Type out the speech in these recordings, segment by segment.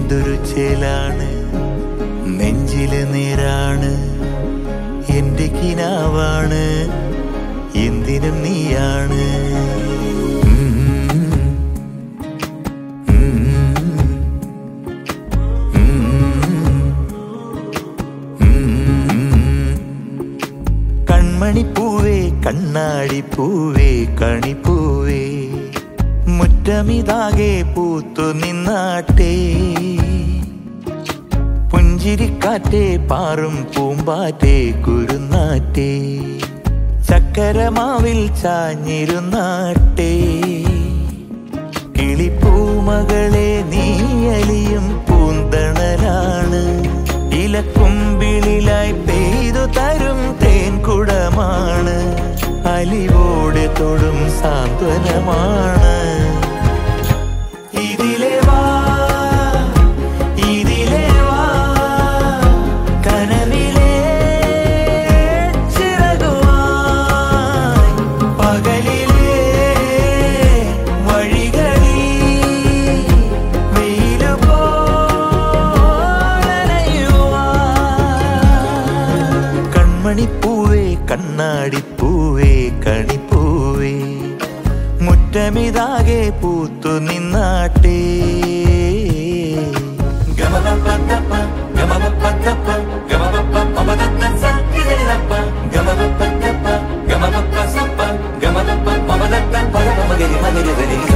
എന്തൊരു ചേലാണ് നെഞ്ചില് നേരാണ് എന്റെ കിനാവാണ് എന്തിനും നീയാണ് ഉം. ഉം. കൺമണിപ്പൂവേ കണ്ണാടിപ്പൂവേ കണിപ്പൂവേ മുറ്റമിതാകെ പൂത്തു നിന്നാട്ടേ പുഞ്ചിരിക്കാറ്റേ പാറും പൂമ്പാറ്റേ കുരുന്നാറ്റേ ചക്കരമാവിൽ ചാഞ്ഞിരുന്നാട്ടേ കിളിപ്പൂമകളെ നീയലിയും പൂന്തണലാണ് ഇലക്കുമ്പിളിലായി പെയ്തു തരും തേൻകുടമാണ് അലിവോടെ തൊടും സാന്ത്വനമാണ് ഇതിലെ വാ ഇതിലെ വാ കനവിലെ ചിറകുമായി പകലിലെ വഴികളിൽ വെയിലു പോലനയുവാൻ. കൺമണിപ്പൂവേ കണ്ണാടിപ്പൂവേ കണിപ്പൂവേ മുറ്റമിതാകെ പൂത്തു നിന്നാട്ടേ ഗമപപ്പത്തപ്പ, ഗമപപ്പത്തപ്പ, ഗമപപ്പപ്പമദത്തസ, ഇതിലിതപ്പ, ഗമപപ്പത്തപ്പ, ഗമപപ്പസപ്പ, ഗമപപ്പ, മമദത്ത, പരമമഗരി, മഗരിതരിക.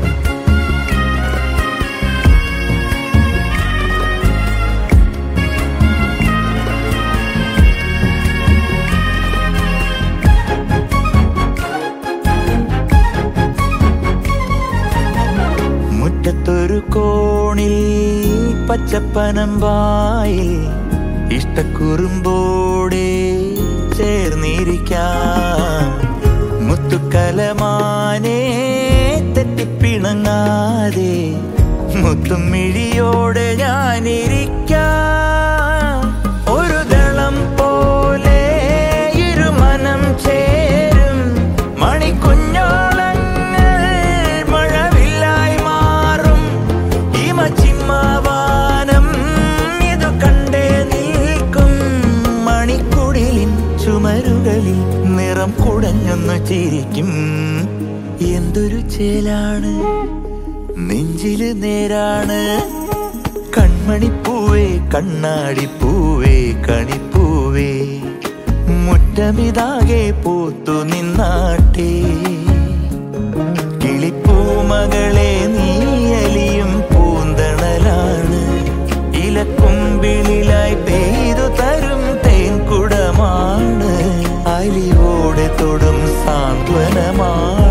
മുറ്റത്തൊരു കോണിൽ പച്ചപ്പനമ്പായിൽ ഇഷ്ടക്കുറുമ്പോടെ ചേർന്നിരിക്കാം മുത്തുക്കലമാനെ തെറ്റിപ്പിണങ്ങാതെ മുത്തും മിഴിയോടെ ഞാനിരിക്കാം ഒരു ദളം പോലെ ഇരുമനം ചേരും മണിക്കുഞ്ഞോളങ്ങൾ മഴവില്ലായി മാറും ഹിമചിമ്മാവാനം ഇതു കണ്ടേ നിൽക്കും മണിക്കുടിലിൻ ചുമരുകളിൽ നിറം കുടഞ്ഞൊന്നു ചിരിക്കും എന്തൊരു ചേലാണ് നെഞ്ചില് നേരാണ് കൺമണിപ്പൂവേ കണ്ണാടിപ്പൂവേ കണിപ്പൂവേ മുറ്റമിതാകെ പൂത്തു നിന്നാട്ടേ കിളിപ്പൂമകളെ നീയലിയും പൂന്തണലാണ് ഇലക്കുമ്പിളിലായി പെയ്തു തരും തേൻകുടമാണ് അലിവോടെ തൊടും സാന്ത്വനമാണ്